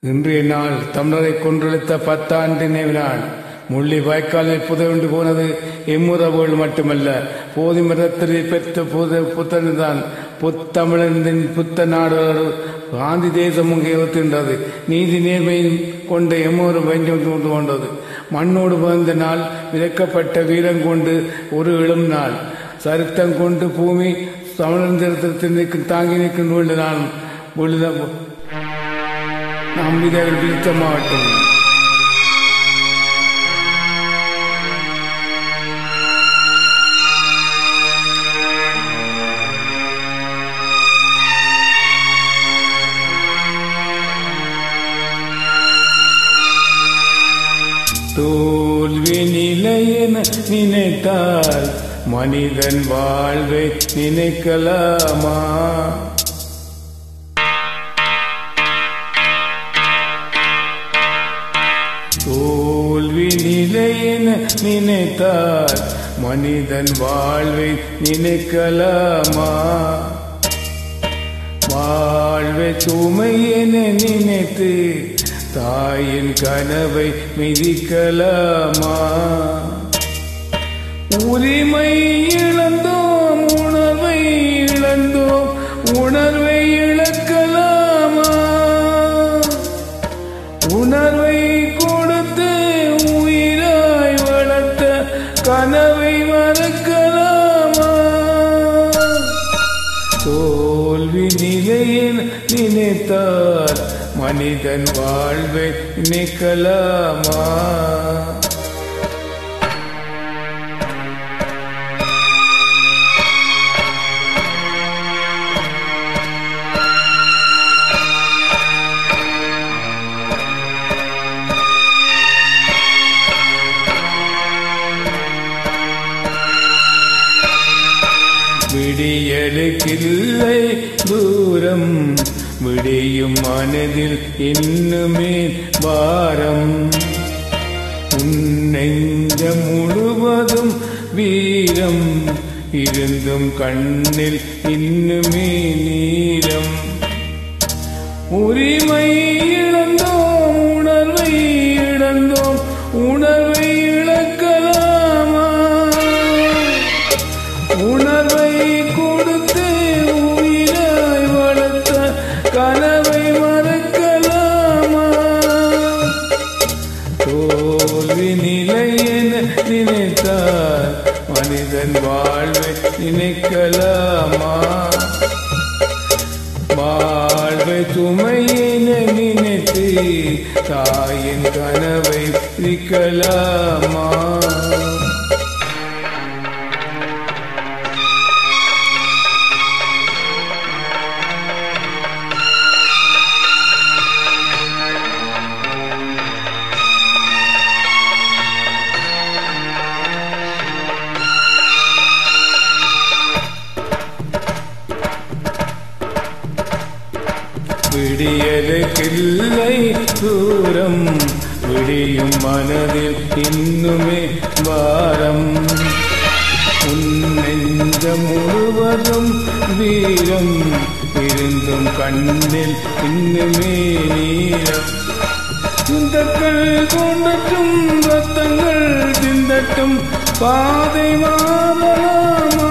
இன்றைய நாள் தமிழரை கொன்றெடுத்த பத்தாண்டு நினைவினாள் முள்ளி வாய்க்காலில் புதையுண்டு போனது எம்முறவுகள் மட்டுமல்ல போதி மரத்தில் பெற்ற புத புத்தன்தான் புத்தமிழந்தின் புத்த நாடோடு காந்தி தேசம் உயர்த்துகின்றது நீதி நேர்மையின் கொண்ட எம்மொரு வெஞ்சம் கொண்டு கொண்டது மண்ணோடு வந்த நாள் விதைக்கப்பட்ட வீரம் கொண்டு ஒரு இளம் நாள் சரித்தம் கொண்டு பூமி தமிழந்திரத்தில் நிற்கும் தாங்கி நிற்கும் வீழ்ந்த நாள் விழுத நாம் இதை விழித்த மாட்டோம் தோல்வி நிலையென நினைத்தால் மனிதன் வாழ்வை நினைக்கலாமா தோல்வி நிலையென நினைத்தால் மனிதன் வாழ்வை நினைக்கலாமா வாழ்வை சுமை என நினைத்து தாயின் கனவை மிதிக்கலாமா உரிமை இழந்தோம் உணர்வை இழந்தோம் உணர்வை இழக்கலாமா உணர்வை கொடுத்து உயிராய் வளர்த்த கனவை மறக்கலாமா தோல்வி நிலையில் நினைத்தார் மனிதன் வாழ்வை நினைக்கலாமா விடியலுக்கில்லை தூரம் விடியும் மனதில் இன்னுமே பாரம் உன் நெஞ்சம் முழுவதும் வீரம் இருந்தும் கண்ணில் இன்னுமே நீரம் உரிமை இழந்தோம் உணர்வை இழந்தோம் உணர்வை இழக்கலாமா உணர்வை கொடுத்து உயிராய் வளர்த்த கனவை மறக்கலாமா தோல்வி நிலை என நினைத்தார் மனிதன் வாழ்வை நினைக்கலாமா வாழ்வை சுமை என நினைத்து தாயின் கனவை பிரிக்கலாமா விடியலுக்கில்லை தூரம் விடியும் மனதில் இன்னுமே வாரம் உன் நெஞ்சம் முழுவதும் வீரம் இருந்தும் கண்ணில் இன்னுமே நீரம் சிந்தக்கள் தோண்டட்டும் ரத்தங்கள் சிந்தட்டும் பாதை மாறலாமா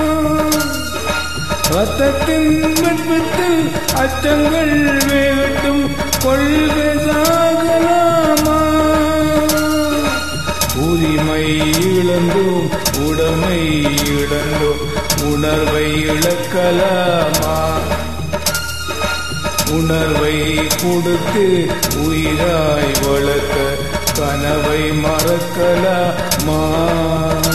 ரத்தத்தின் வெட்பத்தில் அச்சங்கள் வேகட்டும் கொள்கை சாகலாமா உரிமை இழந்தோம் உடமை இழந்தோம் உணர்வை இழக்கலாமா உணர்வை கொடுத்து உயிராய் வளர்க்க கனவை மறக்கலாமா